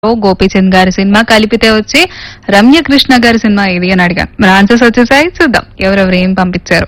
గోపీచంద్ గారి సినిమా కలిపితే వచ్చి రమ్య కృష్ణ గారి సినిమా ఇది అని అడిగాను మరి ఆన్సర్స్ వచ్చేసాయి చూద్దాం ఎవరెవరు ఏం పంపించారు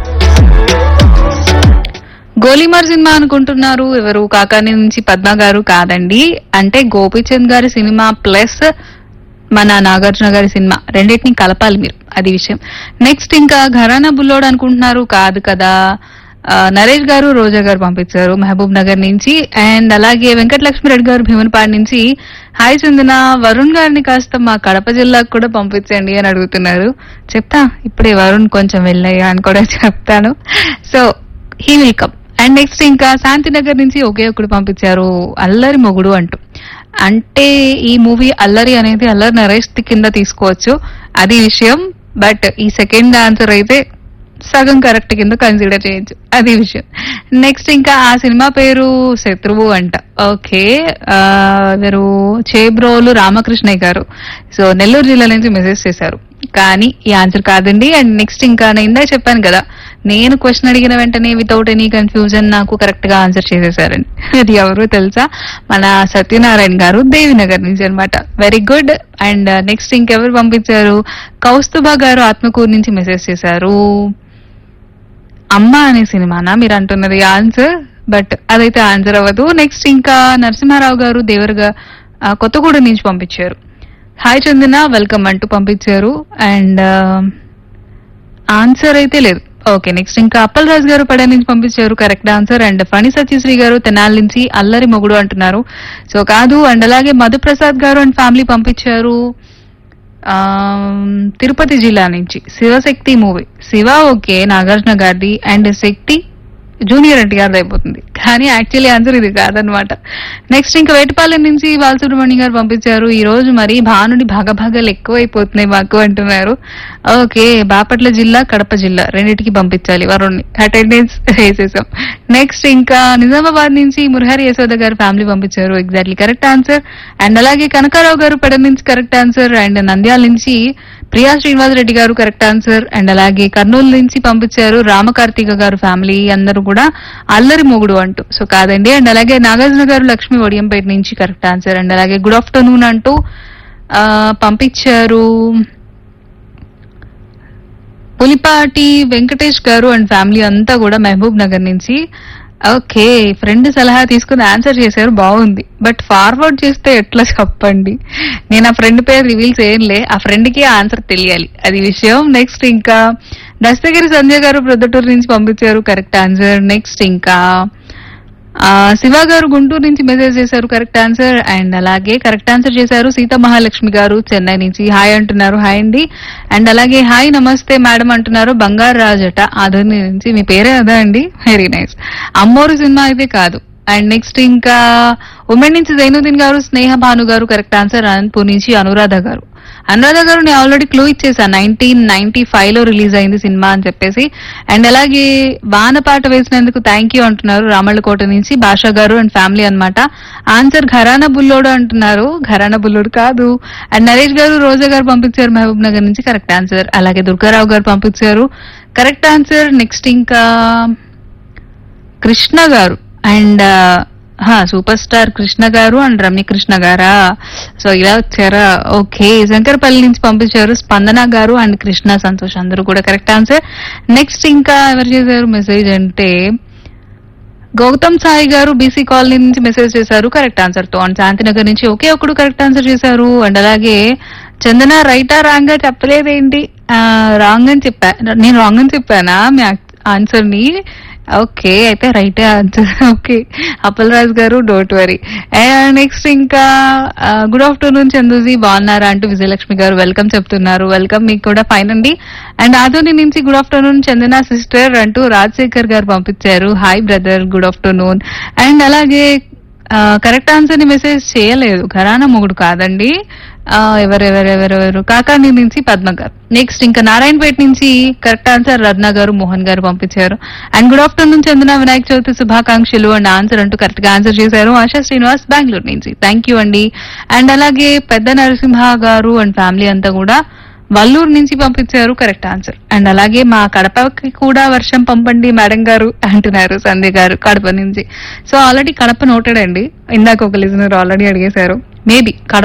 గోలీమార్ సినిమా అనుకుంటున్నారు ఎవరు కాకాని నుంచి పద్మ గారు కాదండి అంటే గోపీచంద్ గారి సినిమా ప్లస్ మన నాగార్జున గారి సినిమా రెండింటిని కలపాలి మీరు అది విషయం నెక్స్ట్ ఇంకా ఘరానా బుల్లోడ్ అనుకుంటున్నారు కాదు కదా ఆ, నరేష్ గారు రోజా గారు పంపించారు మహబూబ్ నగర్ నుంచి అండ్ అలాగే వెంకటలక్ష్మి రెడ్డి గారు భీమనపాడు నుంచి హాయ్ చందన వరుణ్ గారిని కాస్త మా కడప జిల్లాకు కూడా పంపించండి అని అడుగుతున్నారు చెప్తా ఇప్పుడే వరుణ్ కొంచెం వెళ్ళయ్యా అని కూడా చెప్తాను so he will come and next ఇంకా శాంతినగర్ నుంచి ఒకే ఒకడు పంపించారు అల్లరి మొగుడు అంటూ అంటే ఈ మూవీ అల్లరి అనేది అల్లరి నరేష్ కింద తీసుకోవచ్చు అది విషయం బట్ ఈ సెకండ్ ఆన్సర్ అయితే సగం కరెక్ట్ కింద కన్సిడర్ చేయొచ్చు అది విషయం నెక్స్ట్ ఇంకా ఆ సినిమా పేరు శత్రువు అంట ఓకే మీరు చేబ్రోలు రామకృష్ణయ్య గారు సో నెల్లూరు జిల్లా నుంచి మెసేజ్ చేశారు కానీ ఈ ఆన్సర్ కాదండి అండ్ నెక్స్ట్ ఇంకా నేను ఇందా చెప్పాను కదా నేను క్వశ్చన్ అడిగిన వెంటనే వితౌట్ ఎనీ కన్ఫ్యూజన్ నాకు కరెక్ట్ గా ఆన్సర్ చేసేసారండి అది ఎవరు తెలుసా మన సత్యనారాయణ గారు దేవినగర్ నుంచి అన్నమాట వెరీ గుడ్ అండ్ నెక్స్ట్ ఇంకెవరు పంపించారు కౌస్తుభ గారు ఆత్మకూరు నుంచి మెసేజ్ చేశారు అమ్మ అనే సినిమానా మీరు అంటున్నది ఆన్సర్ బట్ అదైతే ఆన్సర్ అవ్వదు నెక్స్ట్ ఇంకా నరసింహారావు గారు దేవరగా ఆ, కొత్తగూడెం నుంచి పంపించారు హాయ్ చందన వెల్కమ్ అంటూ పంపించారు అండ్ ఆన్సర్ అయితే లేదు ఓకే నెక్స్ట్ ఇంకా అప్పల్ రాజు గారు పడ నుంచి పంపించారు correct answer and Phani Satyasri గారు తెనాల నుంచి అల్లరి మొగుడు అంటున్నారు సో కాదు అండ్ అలాగే మధుప్రసాద్ గారు అండ్ ఫ్యామిలీ పంపించారు ఆమ్, తిరుపతి జిల్లా నుంచి శివశక్తి మూవీ శివ ఓకే నాగార్జున గారిది అండ్ శక్తి జూనియర్ ఎన్టీఆర్ అయిపోతుంది కానీ యాక్చువల్లీ ఆన్సర్ ఇది కాదనమాట నెక్స్ట్ ఇంకా వేటపాలెం నుంచి బాలసుబ్రహ్మణ్యం గారు పంపించారు ఈ రోజు మరి భానుడి భాగభాగాలు ఎక్కువైపోతున్నాయి మాకు అంటున్నారు ఓకే బాపట్ల జిల్లా కడప జిల్లా రెండింటికి పంపించాలి వరుణ్ణి అటెండెన్స్ వేసేసాం నెక్స్ట్ ఇంకా నిజామాబాద్ నుంచి మురహరి యశోద గారు ఫ్యామిలీ పంపించారు ఎగ్జాక్ట్లీ కరెక్ట్ ఆన్సర్ అండ్ అలాగే కనకారావు గారు పెడ నుంచి కరెక్ట్ ఆన్సర్ అండ్ నంద్యాల నుంచి ప్రియా శ్రీనివాస్ రెడ్డి గారు కరెక్ట్ ఆన్సర్ అండ్ అలాగే కర్నూలు నుంచి పంపించారు రామకార్తిక గారు ఫ్యామిలీ అందరూ కూడా అల్లరి మొగుడు అంటూ సో కాదండి అండ్ అలాగే నాగార్జున గారు లక్ష్మి వడియంపేట నుంచి కరెక్ట్ ఆన్సర్ అండ్ అలాగే గుడ్ ఆఫ్టర్నూన్ అంటూ ఆ, పంపించారు పులిపాటి వెంకటేష్ గారు అండ్ ఫ్యామిలీ అంతా కూడా మహబూబ్ నగర్ నుంచి ఓకే ఫ్రెండ్ సలహా తీసుకుని ఆన్సర్ చేశారు బాగుంది బట్ ఫార్వర్డ్ చేస్తే ఎట్లా చెప్పండి నేను ఆ ఫ్రెండ్ పేరు రివీల్ చేయనులే ఆ ఫ్రెండ్ కి ఆన్సర్ తెలియాలి అది విషయం నెక్స్ట్ ఇంకా దస్తగిరి సంజయ్ గారు ప్రొద్దుటూరు నుంచి పంపించారు కరెక్ట్ ఆన్సర్ నెక్స్ట్ ఇంకా ఆ, శివ గారు గుంటూరు నుంచి మెసేజ్ చేశారు కరెక్ట్ ఆన్సర్ అండ్ అలాగే కరెక్ట్ ఆన్సర్ చేశారు సీతా మహాలక్ష్మి గారు చెన్నై నుంచి హాయ్ అంటున్నారు హాయ్ అండి అండ్ అలాగే హాయ్ నమస్తే మేడం అంటున్నారు బంగారు రాజట ఆధుని నుంచి మీ పేరే అదా అండి వెరీ నైస్ అమ్మోరు సినిమా అయితే కాదు అండ్ నెక్స్ట్ ఇంకా ఉమెన్ నుంచి జైనుద్దీన్ గారు స్నేహ భాను గారు కరెక్ట్ ఆన్సర్ అనంతపూర్ నుంచి అనురాధ గారు అనురాధ గారు నేను ఆల్రెడీ క్లూ ఇచ్చేసాను నైన్టీన్ నైన్టీ ఫైవ్ లో రిలీజ్ అయింది సినిమా అని చెప్పేసి అండ్ అలాగే వానపాట వేసినందుకు థ్యాంక్ యూ అంటున్నారు రామళ్ళకోట నుంచి భాషా గారు అండ్ ఫ్యామిలీ అన్నమాట ఆన్సర్ ఘరానా బుల్లోడు అంటున్నారు ఘరానా బుల్లోడు కాదు అండ్ నరేష్ గారు రోజా గారు పంపించారు మహబూబ్ నగర్ నుంచి కరెక్ట్ ఆన్సర్ అలాగే దుర్గారావు గారు పంపించారు కరెక్ట్ ఆన్సర్ నెక్స్ట్ ఇంకా కృష్ణ గారు అండ్ సూపర్ స్టార్ కృష్ణ గారు అండ్ రమ్య కృష్ణ గారా సో ఇలా వచ్చారా ఓకే శంకర్పల్లి నుంచి పంపించారు స్పందన గారు అండ్ కృష్ణ సంతోష్ అందరూ కూడా కరెక్ట్ ఆన్సర్ నెక్స్ట్ ఇంకా ఎవరు చేశారు మెసేజ్ అంటే గౌతమ్ సాయి గారు బీసీ కాలనీ నుంచి మెసేజ్ చేశారు కరెక్ట్ ఆన్సర్ తో అండ్ శాంతినగర్ నుంచి ఒకే ఒకడు కరెక్ట్ ఆన్సర్ చేశారు అండ్ అలాగే చందన రైటా రాంగ్ గా చెప్పలేదేంటి రాంగ్ అని చెప్పా నేను రాంగ్ అని చెప్పానా మీ ఆన్సర్ ని ఓకే అయితే రైటే ఆన్సర్ ఓకే అప్పలరాజు గారు డోంట్ వరీ నెక్స్ట్ ఇంకా గుడ్ ఆఫ్టర్నూన్ చందూజీ బాగున్నారా అంటూ విజయలక్ష్మి గారు వెల్కమ్ చెప్తున్నారు వెల్కమ్ మీకు కూడా ఫైన్ అండి అండ్ ఆధుని నుంచి గుడ్ ఆఫ్టర్నూన్ చందన సిస్టర్ అంటూ రాజశేఖర్ గారు పంపించారు hi brother good afternoon and అలాగే కరెక్ట్ ఆన్సర్ ని మెసేజ్ చేయలేదు ఘరానా మొగుడు కాదండి ఆ, ఎవరెవరెవరెవరు కాకాని నుంచి పద్మ గారు నెక్స్ట్ ఇంకా నారాయణపేట నుంచి కరెక్ట్ ఆన్సర్ రత్న గారు మోహన్ గారు పంపించారు and good afternoon Chandana Vinayaka Chavithi శుభాకాంక్షలు అండ్ ఆన్సర్ అంటూ కరెక్ట్ గా ఆన్సర్ చేశారు ఆశా శ్రీనివాస్ బెంగళూరు నుంచి థ్యాంక్ యూ అండి అండ్ అలాగే పెద్ద నరసింహ గారు అండ్ ఫ్యామిలీ అంతా కూడా వల్లూరు నుంచి పంపించారు కరెక్ట్ ఆన్సర్ అండ్ అలాగే మా కడపకి కూడా వర్షం పంపండి మేడం గారు అంటున్నారు సంధ్య గారు కడప నుంచి సో ఆల్రెడీ కడప నోటెడ్ అండి ఇందాక ఒక లిజనర్ ఆల్రెడీ అడిగేశారు మేబీ కడప